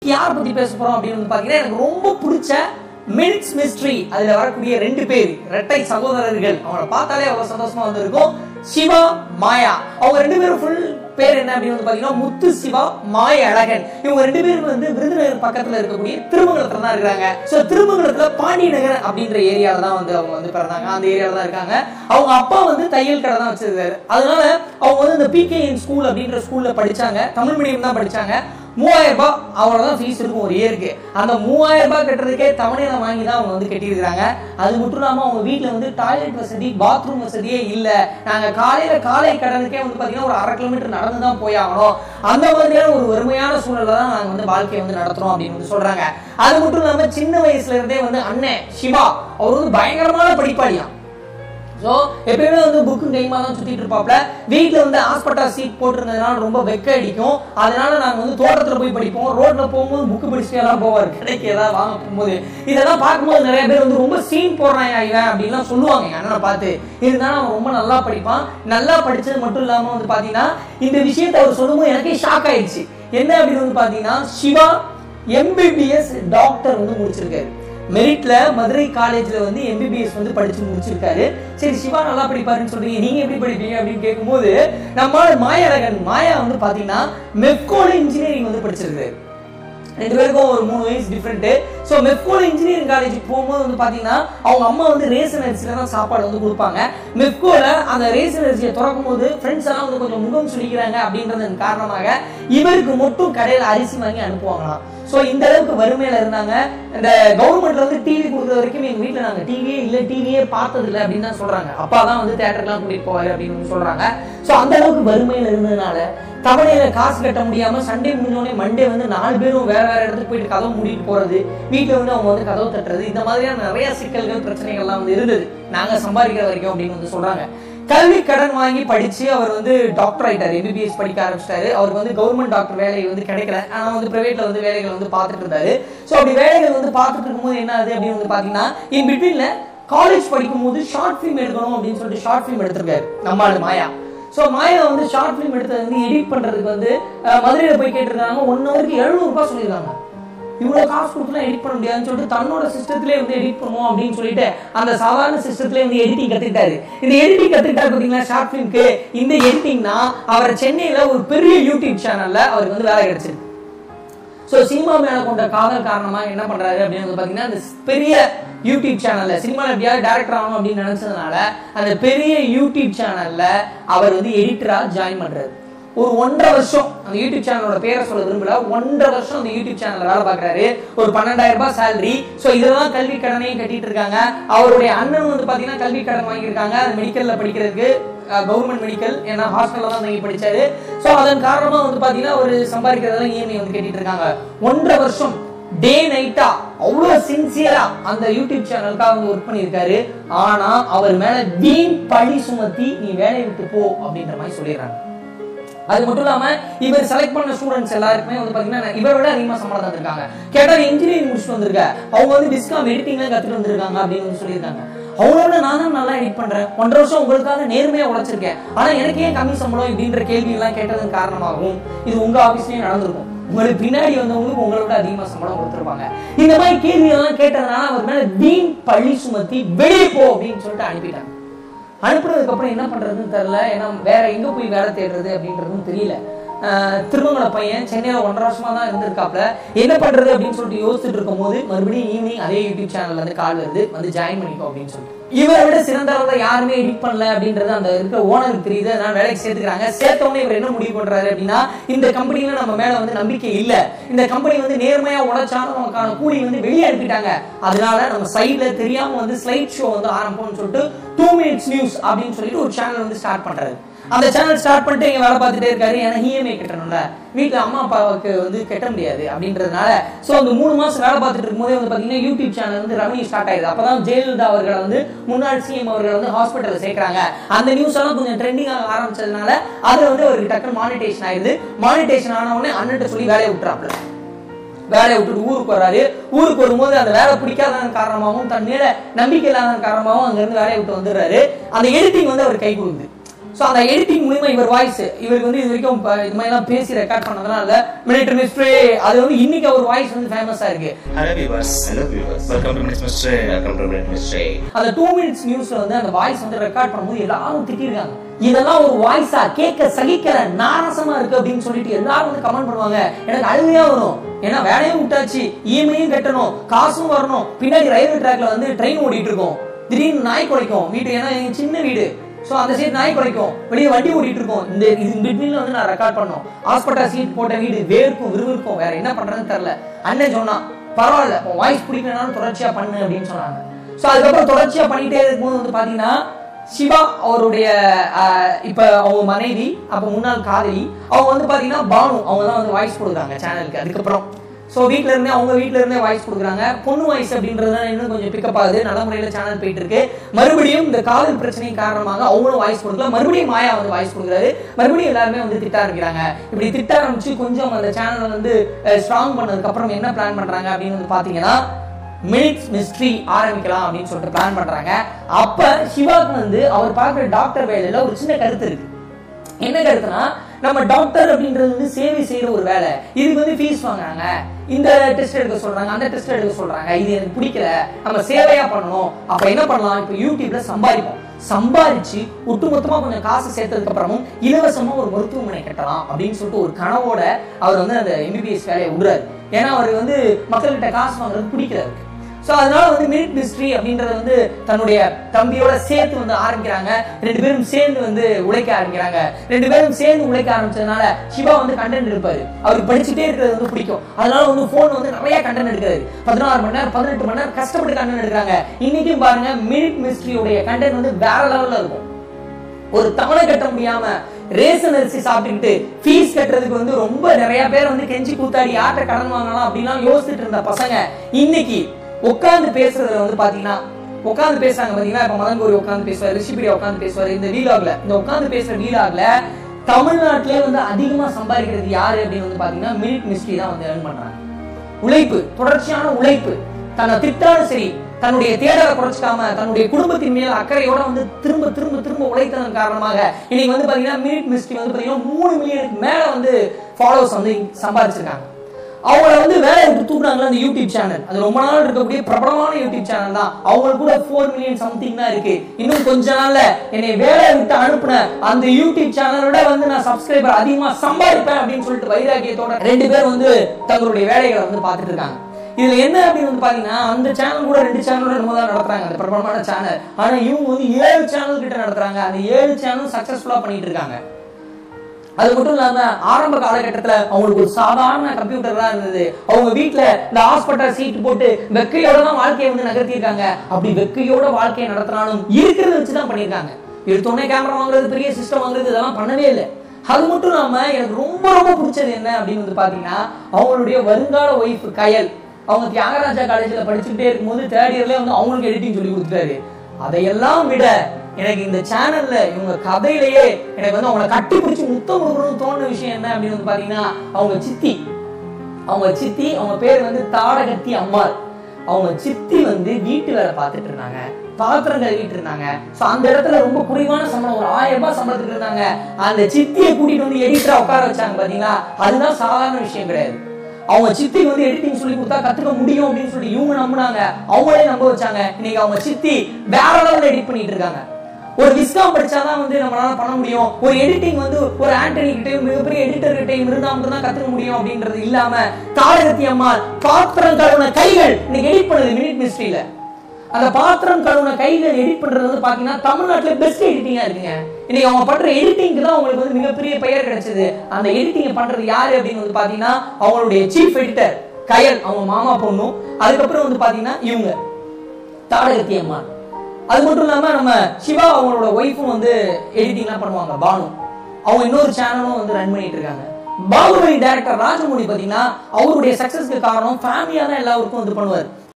யாரை பத்தி பேச போறோம் அப்படின்னு வந்து பாத்தீங்கன்னா எனக்கு ரொம்ப பிடிச்ச மினிட்ஸ் மிஸ்ட்ரி அதுல வரக்கூடிய ரெண்டு பேர் இரட்டை சகோதரர்கள் அவங்கள பார்த்தாலே அவ்வளவு சந்தோஷமா வந்திருக்கும் சிவா மாயா அவங்க ரெண்டு பேரும் ஃபுல் பேர் என்ன அப்படின்னு வந்து பாத்தீங்கன்னா முத்து சிவா மாய அழகன் இவங்க ரெண்டு பேரும் வந்து விருதுநகர் பக்கத்துல இருக்கக்கூடிய திருமங்கலத்துல தான் இருக்காங்க சோ திருமங்கலத்துல பாண்டி நகர் அப்படின்ற ஏரியால தான் வந்து அவங்க வந்து பிறந்தாங்க அந்த ஏரியால தான் இருக்காங்க அவங்க அப்பா வந்து தையல் கடை தான் வச்சிருக்காரு அதனால அவங்க வந்து இந்த பிகேஎன் ஸ்கூல் அப்படின்ற ஸ்கூல்ல படிச்சாங்க தமிழ் மீடியம் தான் படிச்சாங்க மூவாயிரம் ரூபாய் அவ்வளவுதான் ஃபீஸ் இருக்கும் ஒரு இயருக்கு அந்த மூவாயிரம் ரூபாய் கட்டுறதுக்கே தவணையில வாங்கி தான் அவங்க வந்து கட்டியிருக்காங்க அது மட்டும் இல்லாம அவங்க வீட்ல வந்து டாய்லெட் வசதி பாத்ரூம் வசதியே இல்ல நாங்க காலையில காலை கடனுக்கே வந்து பாத்தீங்கன்னா ஒரு அரை கிலோமீட்டர் நடந்து தான் போய் ஆகணும் அந்த மாதிரியான ஒரு வறுமையான சூழல்ல தான் நாங்க வந்து வாழ்க்கையை வந்து நடத்துறோம் அப்படின்னு வந்து சொல்றாங்க அது மட்டும் இல்லாம சின்ன வயசுல இருந்தே வந்து அண்ணன் சிவா அவர் வந்து பயங்கரமான படிப்பாளியாம் ஸோ எப்பயுமே வந்து புக்கு கைமா தான் சுத்திட்டு இருப்பாப்ல வீட்டில் வந்து ஹாஸ்பிட்டல் சீட் போட்டிருந்ததுனால ரொம்ப வெக்க அடிக்கும் அதனால நாங்கள் வந்து தோட்டத்தில் போய் படிப்போம் ரோட்ல போகும்போது புக்கு படிச்சுட்டே எல்லாம் போவார் கடைக்கு ஏதாவது வாங்க போகும்போது இதெல்லாம் பார்க்கும்போது நிறைய பேர் வந்து ரொம்ப சீன் போடுறான் இவன் அப்படின்லாம் சொல்லுவாங்க எங்க அண்ணனை பார்த்து இருந்தாலும் அவன் ரொம்ப நல்லா படிப்பான் நல்லா படிச்சது மட்டும் இல்லாமல் வந்து பார்த்தீங்கன்னா இந்த விஷயத்தை அவர் சொல்லும்போது எனக்கே ஷாக் ஆயிடுச்சு என்ன அப்படின்னு வந்து பார்த்தீங்கன்னா சிவா எம்பிபிஎஸ் டாக்டர் வந்து முடிச்சிருக்காரு மெரிட்ல மதுரை காலேஜ்ல வந்து எம்பிபிஎஸ் வந்து படிச்சு முடிச்சிருக்காரு சரி சிவா நல்லா படிப்பாருன்னு சொல்றீங்க நீங்க எப்படி படிப்பீங்க அப்படின்னு கேட்கும்போது நம்மளால மாயழகன் மாயா வந்து பாத்தீங்கன்னா மெப்கோல இன்ஜினியரிங் வந்து படிச்சிருக்காரு ரெண்டு பேருக்கும் ஒரு மூணு வயசு டிஃப்ரெண்ட் ஸோ மெப்கோல இன்ஜினியரிங் காலேஜ் போகும்போது வந்து பார்த்தீங்கன்னா அவங்க அம்மா வந்து ரேசன் அரிசியில தான் சாப்பாடு வந்து கொடுப்பாங்க மெப்கோல அந்த ரேசன் அரிசியை திறக்கும் போது ஃப்ரெண்ட்ஸ் எல்லாம் வந்து கொஞ்சம் முகம் சுழிக்கிறாங்க அப்படின்றதன் காரணமாக இவருக்கு மட்டும் கடையில் அரிசி வாங்கி அனுப்புவாங்களாம் ஸோ இந்த அளவுக்கு வறுமையில இருந்தாங்க இந்த கவர்மெண்ட்ல வந்து டிவி கொடுக்குற வரைக்கும் எங்க வீட்டில் நாங்கள் டிவியே இல்லை டிவியே பார்த்தது இல்லை அப்படின்னு தான் சொல்றாங்க அப்பா தான் வந்து தேட்டருக்குலாம் கூட்டிட்டு போவாரு அப்படின்னு வந்து சொல்றாங்க ஸோ அந்த அளவுக்கு வறுமையில இருந்ததுனால தவணையில காசு கட்ட முடியாம சண்டே முடிஞ்சோடனே மண்டே வந்து நாலு பேரும் வேற வேற இடத்துக்கு போயிட்டு கதவு மூடிட்டு போறது வீட்டுல வந்து அவங்க வந்து கதவு தட்டுறது இந்த மாதிரியான நிறைய சிக்கல்கள் பிரச்சனைகள்லாம் வந்து இருந்தது நாங்க சம்பாதிக்கிற வரைக்கும் அப்படின்னு வந்து சொல்றாங்க கல்வி கடன் வாங்கி படிச்சு அவர் வந்து டாக்டர் ஆயிட்டாரு எம்பிபிஎஸ் படிக்க ஆரம்பிச்சிட்டாரு அவருக்கு வந்து கவர்மெண்ட் டாக்டர் வேலை வந்து கிடைக்கல ஆனா வந்து பிரைவேட்ல வந்து வேலைகள் வந்து பார்த்துட்டு இருந்தாரு ஸோ அப்படி வேலைகள் வந்து பார்த்துட்டு இருக்கும்போது என்ன ஆகுது அப்படின்னு வந்து பாத்தீங்கன்னா இன் பிட்வீன்ல காலேஜ் படிக்கும்போது ஷார்ட் ஃபிலிம் எடுக்கணும் அப்படின்னு சொல்லிட்டு ஷார்ட் ஃபிலிம் எடுத்திருக்காரு நம்மால் மாயா ஸோ மாயா வந்து ஷார்ட் ஃபிலிம் எடுத்தது வந்து எடிட் பண்றதுக்கு வந்து அஹ், மதுரையில போய் கேட்டிருக்காங்க ஒன் ஹவருக்கு எழுநூறுபா சொல்லியிருக்காங்க இவ்வளவு காசு கொடுத்துலாம் எடிட் பண்ண முடியாதுன்னு சொல்லிட்டு தன்னோட சிஸ்டத்திலே வந்து எடிட் பண்ணுவோம் அப்படின்னு சொல்லிட்டு அந்த சாதாரண சிஸ்டத்திலே வந்து எடிட்டிங் கத்துக்கிட்டாரு இந்த எடிட்டிங் கத்துக்கிட்டாரு பாத்தீங்களா ஷார்ட் ஃபிலிம்க்கு இந்த எடிட்டிங்னா அவர் சென்னையில ஒரு பெரிய யூடியூப் சேனல்ல அவருக்கு வந்து வேலை கிடைச்சிருக்கு ஸோ சினிமா மேல கொண்ட காதல் காரணமா என்ன பண்றாரு அப்படின்னு வந்து பாத்தீங்கன்னா அந்த பெரிய யூடியூப் சேனல்ல சினிமாவில் எப்படியாவது டேரக்டர் ஆகணும் அப்படின்னு நினைச்சதுனால அந்த பெரிய யூடியூப் சேனல்ல அவர் வந்து எடிட்டரா ஜாயின் பண்றாரு ஒரு ஒன்றரை வருஷம் அந்த யூடியூப் சேனலோட பேரை சொல்ல விரும்பல ஒன்றரை வருஷம் அந்த யூடியூப் சேனல்ல வேலை பார்க்கறாரு ஒரு பன்னெண்டாயிரம் ரூபாய் சேலரி ஸோ இதெல்லாம் கல்வி கடனையும் கட்டிட்டு இருக்காங்க அவருடைய அண்ணன் வந்து பாத்தீங்கன்னா கல்வி கடன் வாங்கியிருக்காங்க மெடிக்கல்ல படிக்கிறதுக்கு கவர்மெண்ட் மெடிக்கல் ஏன்னா ஹாஸ்டல்ல தான் தங்கி படிச்சாரு ஸோ அதன் காரணமா வந்து பாத்தீங்கன்னா ஒரு சம்பாதிக்கிறதெல்லாம் இஎம்ஐ வந்து கட்டிட்டு இருக்காங்க ஒன்றரை வருஷம் டே நைட்டா அவ்வளவு சின்சியரா அந்த யூடியூப் சேனலுக்காக வந்து ஒர்க் பண்ணியிருக்காரு ஆனா அவர் மேல வீண் பழி சுமத்தி நீ வேலையை விட்டு போ அப்படின்ற மாதிரி சொல்லிடுறாங்க அது மட்டும் இல்லாம இவர் செலக்ட் பண்ண ஸ்டூடெண்ட்ஸ் எல்லாருக்குமே வந்து பாத்தீங்கன்னா இவரை விட அதிகமா சம்பளம் தந்திருக்காங்க கேட்டா இன்ஜினியரிங் முடிச்சுட்டு வந்திருக்க அவங்க வந்து டிஸ்காம் எடிட்டிங்லாம் கத்துட்டு வந்திருக்காங்க அப்படின்னு வந்து சொல்லியிருக்காங்க அவங்களோட நான் தான் நல்லா எடிட் பண்றேன் ஒன்றரை வருஷம் உங்களுக்காக நேர்மையா உழைச்சிருக்கேன் ஆனா எனக்கு ஏன் கம்மி சம்பளம் இப்படின்ற கேள்வி எல்லாம் கேட்டதன் காரணமாகவும் இது உங்க ஆபீஸ்லயும் நடந்திருக்கும் உங்களுக்கு பின்னாடி வந்தவங்களுக்கு உங்களை விட அதிகமா சம்பளம் கொடுத்துருப்பாங்க இந்த மாதிரி கேள்வி எல்லாம் கேட்டதுனால அவர் மேல வீண் பழி சுமத்தி வெளியே போ அப்படின்னு சொல்லிட்டு அனுப்பிட்டாங்க அனுப்புனதுக்கு அப்புறம் என்ன பண்றதுன்னு தெரியல ஏன்னா வேற எங்க போய் வேலை தேடுறது அப்படின்றதும் தெரியல ஆஹ் திருமங்கல பையன் சென்னையில ஒன்றரை வருஷமா தான் இருந்திருக்காப்ல என்ன பண்றது அப்படின்னு சொல்லிட்டு யோசிச்சுட்டு இருக்கும் போது மறுபடியும் ஈவினிங் அதே யூடியூப் சேனல்ல இருந்து கால் வருது வந்து ஜாயின் பண்ணிக்கோ அப்படின்னு சொல்லிட்டு இவரை விட சிறந்தவங்க யாருமே எடிட் பண்ணல அப்படின்றது அந்த இருக்கிற ஓனருக்கு தெரியுது அதனால வேலைக்கு சேர்த்துக்கிறாங்க சேர்த்தவொடனே இவர் என்ன முடிவு பண்றாரு அப்படின்னா இந்த கம்பெனில நம்ம மேல வந்து நம்பிக்கை இல்ல இந்த கம்பெனி வந்து நேர்மையா உழைச்சாலும் நமக்கான கூலி வந்து வெளியே அனுப்பிட்டாங்க அதனால நம்ம சைட்ல தெரியாம வந்து ஸ்லைட் ஷோ வந்து ஆரம்பிப்போம்னு சொல்லிட்டு டூ மினிட்ஸ் நியூஸ் அப்படின்னு சொல்லிட்டு ஒரு சேனல் வந்து ஸ்டார்ட் பண்றாரு அந்த சேனல் ஸ்டார்ட் பண்ணிட்டு இங்க வேலை பார்த்துட்டே இருக்காரு ஏன்னா இஎம்ஐ கட்டணும்ல வீட்டுல அம்மா அப்பாவுக்கு வந்து கட்ட முடியாது அப்படின்றதுனால சோ அந்த மூணு மாசம் வேலை பார்த்துட்டு இருக்கும்போதே வந்து பாத்தீங்கன்னா யூடியூப் சேனல் வந்து ரெவன்யூ ஸ்டார்ட் ஆயிடுது அப்பதான் ஜெயலலிதா அவர்களை வந்து முன்னாள் சிஎம் அவர்களை வந்து ஹாஸ்பிட்டல் சேர்க்கறாங்க அந்த நியூஸ் எல்லாம் கொஞ்சம் ட்ரெண்டிங் ஆக ஆரம்பிச்சதுனால அது வந்து அவருக்கு டக்குனு மானிட்டேஷன் ஆயிடுது மானிட்டேஷன் ஆன உடனே அண்ணன் சொல்லி வேலையை விட்டுறாப்ல வேலையை விட்டுட்டு ஊருக்கு வராரு ஊருக்கு வரும்போது அந்த வேலை பிடிக்காததன் காரணமாகவும் தன் மேல நம்பிக்கை இல்லாத காரணமாகவும் அங்க இருந்து வேலையை விட்டு வந்துடுறாரு அந்த எடிட்டிங் வந்து அவர் கை கொடுக்குது ஸோ அந்த எடிட்டிங் மூலியமா இவர் வாய்ஸ் இவருக்கு வந்து இது வரைக்கும் ப- இது மாதிரிலாம் பேசி ரெக்கார்ட் பண்ணதுனால மினிட் மிஸ்ட்ரி அது வந்து இன்னைக்கு அவர் வாய்ஸ் வந்து ஃபேமஸா இருக்கு Hello viewers. Hello viewers. Welcome to Minutes Mystery. Welcome to Minute Mystery. அந்த டூ மினிட்ஸ் நியூஸ்ல வந்து அந்த வாய்ஸ் வந்து ரெக்கார்ட் பண்ணும்போது எல்லாரும் திட்டிருக்காங்க இதெல்லாம் ஒரு வாய்ஸா கேட்க சகிக்கல நாரசமா இருக்கு அப்படின்னு சொல்லிட்டு எல்லாரும் வந்து கமெண்ட் பண்ணுவாங்க எனக்கு அழுகையா வரும் ஏன்னா வேலையும் விட்டாச்சு இஎம்ஐயும் கட்டணும் காசும் வரணும் பின்னாடி ரயில்வே ட்ராக்ல வந்து ட்ரெயின் ஓடிட்டு இருக்கும் திடீர்னு நாய் குலைக்கும் வீட்டு ஏன்னா எங்க சின்ன வீடு சோ அந்த சைடு நாய் குலைக்கும் வெளியே வண்டி ஓடிட்டு இருக்கும் இந்த இது பிட்வீன்ல வந்து நான் ரெக்கார்ட் பண்ணோம் ஹாஸ்பிட்டல் சீட் போட்ட வீடு வேர்க்கும் விறுவிறுக்கும் வேற என்ன பண்றதுன்னு தெரியல அண்ணன் சொன்னான் பரவாயில்ல உன் வாய்ஸ் பிடிக்கலனாலும் தொடர்ச்சியா பண்ணு அப்படின்னு சொன்னாங்க ஸோ அதுக்கப்புறம் தொடர்ச்சியா பண்ணிட்டே இருக்கும்போது வந்து பாத்தீங்கன்னா சிவா அவருடைய ஆஹ், இப்ப அவங்க மனைவி அப்ப முன்னாள் காதலி அவங்க வந்து பாத்தீங்கன்னா பானு அவங்க தான் வந்து வாய்ஸ் கொடுக்குறாங்க சேனலுக்கு அதுக்கப்புறம் ஸோ வீட்ல இருந்தே அவங்க வீட்ல இருந்தே வாய்ஸ் கொடுக்குறாங்க பொண்ணு வாய்ஸ் அப்படின்றது தான் இன்னும் கொஞ்சம் பிக்கப் ஆகுது நல்ல முறையில் சேனல் போயிட்டு இருக்கு மறுபடியும் இந்த காதல் பிரச்சனை காரணமாக அவங்களும் வாய்ஸ் கொடுக்கல மறுபடியும் மாயா வந்து வாய்ஸ் கொடுக்குறாரு மறுபடியும் எல்லாருமே வந்து திட்ட ஆரம்பிக்கிறாங்க இப்படி திட்ட ஆரம்பிச்சு கொஞ்சம் அந்த சேனலை வந்து ஸ்ட்ராங் பண்ணதுக்கு அப்புறம் என்ன பிளான் பண்றாங்க அப்படின்னு வந்து பாத்தீங்கன்னா மினிட்ஸ் மிஸ்ட்ரி ஆரம்பிக்கலாம் அப்படின்னு சொல்லிட்டு பிளான் பண்றாங்க அப்ப சிவாக்கு வந்து அவர் பார்க்குற டாக்டர் வேலையில ஒரு சின்ன கருத்து இருக்கு என்ன கருத்துனா நம்ம டாக்டர் அப்படின்றது வந்து சேவை செய்யற ஒரு வேலை இதுக்கு வந்து ஃபீஸ் வாங்குறாங்க இந்த டெஸ்ட் எடுக்க சொல்றாங்க அந்த டெஸ்ட் எடுக்க சொல்றாங்க இது எனக்கு பிடிக்கல நம்ம சேவையா பண்ணணும் அப்ப என்ன பண்ணலாம் இப்ப யூடியூப்ல சம்பாதிப்போம் சம்பாதிச்சு ஒட்டுமொத்தமா கொஞ்சம் காசு சேர்த்ததுக்கு அப்புறமும் இலவசமா ஒரு மருத்துவமனை கட்டலாம் அப்படின்னு சொல்லிட்டு ஒரு கனவோட அவர் வந்து அந்த எம்பிபிஎஸ் வேலையை விடுறாரு ஏன்னா அவருக்கு வந்து மக்கள்கிட்ட காசு வாங்குறது பிடிக்கல அவருக்கு ஸோ அதனால வந்து மினிட் மிஸ்ட்ரி அப்படின்றத வந்து தன்னுடைய தம்பியோட சேர்த்து வந்து ஆரம்பிக்கிறாங்க ரெண்டு பேரும் சேர்ந்து வந்து உழைக்க ஆரம்பிக்கிறாங்க ரெண்டு பேரும் சேர்ந்து உழைக்க ஆரம்பிச்சதுனால சிவா வந்து கண்டென்ட் எடுப்பாரு அவருக்கு படிச்சுட்டே இருக்கிறது வந்து பிடிக்கும் அதனால வந்து ஃபோன் வந்து நிறைய கண்டென்ட் எடுக்கிறாரு பதினாறு மணி நேரம் பதினெட்டு மணி நேரம் கஷ்டப்பட்டு கண்டென்ட் எடுக்கிறாங்க இன்னைக்கும் பாருங்க மினிட் மிஸ்ட்ரியோடைய கண்டென்ட் வந்து வேற லெவல்ல இருக்கும் ஒரு தவணை கட்ட முடியாம ரேஷன் அரிசி சாப்பிட்டுக்கிட்டு ஃபீஸ் கட்டுறதுக்கு வந்து ரொம்ப நிறைய பேர் வந்து கெஞ்சி கூத்தாடி யார்கிட்ட கடன் வாங்கலாம் அப்படிலாம் யோசிச்சுட்டு இருந்த பசங்க இன்னைக்கு உட்கார்ந்து பேசுறதுல வந்து பாத்தீங்கன்னா உட்கார்ந்து பேசுறாங்க பாத்தீங்கன்னா இப்ப மதன் கோரி உட்கார்ந்து பேசுவாரு ரிஷிபிரியா உட்கார்ந்து பேசுவாரு இந்த வீலாக்ல இந்த உட்கார்ந்து பேசுற வீலாக்ல தமிழ்நாட்டிலே வந்து அதிகமா சம்பாதிக்கிறது யாரு அப்படின்னு வந்து பாத்தீங்கன்னா மினிட் மிஸ்ட்ரி தான் வந்து earn பண்றாங்க உழைப்பு தொடர்ச்சியான உழைப்பு தன்னை திட்டாலும் சரி தன்னுடைய தேடலை குறைச்சிக்காம தன்னுடைய குடும்பத்தின் மேல அக்கறையோட வந்து திரும்ப திரும்ப திரும்ப உழைத்ததன் காரணமாக இன்னைக்கு வந்து பாத்தீங்கன்னா மினிட் மிஸ்ட்ரி வந்து பாத்தீங்கன்னா மூணு மில்லியனுக்கு மேல வந்து ஃபாலோவர்ஸ் வந்து சம்பாதிச்சிருக்காங்க அவங்கள வந்து வேலை விட்டு தூக்குறாங்களா அந்த யூடியூப் சேனல் அது ரொம்ப நாள் இருக்கக்கூடிய பிரபலமான யூடியூப் சேனல் தான் அவங்களுக்கு கூட ஃபோர் மில்லியன் சம்திங் தான் இருக்கு இன்னும் கொஞ்ச நாள்ல என்னை வேலையை விட்டு அனுப்புன அந்த யூடியூப் சேனலோட வந்து நான் சப்ஸ்கிரைபர் அதிகமா சம்பாதிப்பேன் அப்படின்னு சொல்லிட்டு வைராக்கியத்தோட ரெண்டு பேர் வந்து தங்களுடைய வேலைகளை வந்து பார்த்துட்டு இருக்காங்க இதுல என்ன அப்படின்னு வந்து பாத்தீங்கன்னா அந்த சேனல் கூட ரெண்டு சேனலோட நம்ம தான் நடத்துறாங்க அந்த பிரபலமான சேனல் ஆனா இவங்க வந்து ஏழு சேனல் கிட்ட நடத்துறாங்க அந்த ஏழு சேனல் சக்சஸ்ஃபுல்லா பண்ணிட்டு இருக்காங்க அது மட்டும் இல்லாம ஆரம்ப காலகட்டத்துல அவங்களுக்கு ஒரு சாதாரண கம்ப்யூட்டர் தான் இருந்தது அவங்க வீட்ல இந்த ஹாஸ்பிட்டல் சீட் போட்டு வெக்கையோட தான் வாழ்க்கையை வந்து நகர்த்தியிருக்காங்க அப்படி வெக்கையோட வாழ்க்கையை நடத்தினாலும் இருக்கிறத வச்சு தான் பண்ணியிருக்காங்க எடுத்தோடனே கேமரா வாங்குறது பெரிய சிஸ்டம் வாங்குறது இதெல்லாம் பண்ணவே இல்லை அது மட்டும் இல்லாம எனக்கு ரொம்ப ரொம்ப பிடிச்சது என்ன அப்படின்னு வந்து பாத்தீங்கன்னா அவங்களுடைய வருங்கால ஒய்ஃப் கயல் அவங்க தியாகராஜா காலேஜ்ல படிச்சுக்கிட்டே இருக்கும்போது தேர்ட் இயர்ல வந்து அவங்களுக்கு எடிட்டிங் சொல்லி கொடுத்துட்டாரு அதையெல்லாம் விட எனக்கு இந்த சேனல்ல இவங்க கதையிலேயே எனக்கு வந்து அவங்கள கட்டி பிடிச்சி முத்தம் கொடுக்கணும்னு தோணுன விஷயம் என்ன அப்படின்னு வந்து பாத்தீங்கன்னா அவங்க சித்தி அவங்க சித்தி அவங்க பேர் வந்து தாடகத்தி அம்மாள் அவங்க சித்தி வந்து வீட்டு வேலை பார்த்துட்டு இருந்தாங்க பாத்திரம் கழுவிட்டு இருந்தாங்க சோ அந்த இடத்துல ரொம்ப குறைவான சம்பளம் ஒரு ஆயிரம் ரூபாய் சம்பளத்துக்கு இருந்தாங்க அந்த சித்தியை கூட்டிட்டு வந்து எடிட்டரா உட்கார வச்சாங்க பாத்தீங்களா அதுதான் சாதாரண விஷயம் கிடையாது அவங்க சித்தி வந்து எடிட்டிங் சொல்லி கொடுத்தா கத்துக்க முடியும் அப்படின்னு சொல்லி இவங்க நம்பினாங்க அவங்களே நம்ப வச்சாங்க இன்னைக்கு அவங்க சித்தி வேற லெவல்ல எடிட் பண்ணிட்டு இருக்காங்க ஒரு விஸ்காம் படிச்சாதான் வந்து நம்மளால பண்ண முடியும் ஒரு எடிட்டிங் வந்து ஒரு ஆண்டனி கிட்டயும் மிகப்பெரிய எடிட்டர் கிட்டயும் இருந்தா மட்டும் தான் கத்துக்க முடியும் அப்படின்றது இல்லாம தாரகத்தி அம்மாள் பாத்திரம் கழுவுன கைகள் இன்னைக்கு எடிட் பண்ணுது மினிட் மிஸ்ட்ரியில அந்த பாத்திரம் கழுவுன கைகள் எடிட் பண்றது வந்து பாத்தீங்கன்னா தமிழ்நாட்டுல பெஸ்ட் எடிட்டிங்கா இருக்குங்க இன்னைக்கு அவங்க பண்ற எடிட்டிங்க்கு தான் அவங்களுக்கு வந்து மிகப்பெரிய பெயர் கிடைச்சது அந்த எடிட்டிங் பண்றது யாரு அப்படின்னு வந்து பாத்தீங்கன்னா அவங்களுடைய சீஃப் எடிட்டர் கயல் அவங்க மாமா பொண்ணும் அதுக்கப்புறம் வந்து பாத்தீங்கன்னா இவங்க தாடகத்தி அம்மா அது மட்டும் இல்லாம நம்ம சிவா அவங்களோட ஒய்ஃபும் வந்து எடிட்டிங்லாம் பண்ணுவாங்க பானு அவங்க இன்னொரு சேனலும் வந்து ரன் பண்ணிட்டு இருக்காங்க பாகுபலி டைரக்டர் ராஜமௌழி பாத்தீங்கன்னா அவருடைய சக்சஸ்க்கு காரணம் ஃபேமிலியா தான் எல்லாருக்கும் வந்து பண்ணுவார்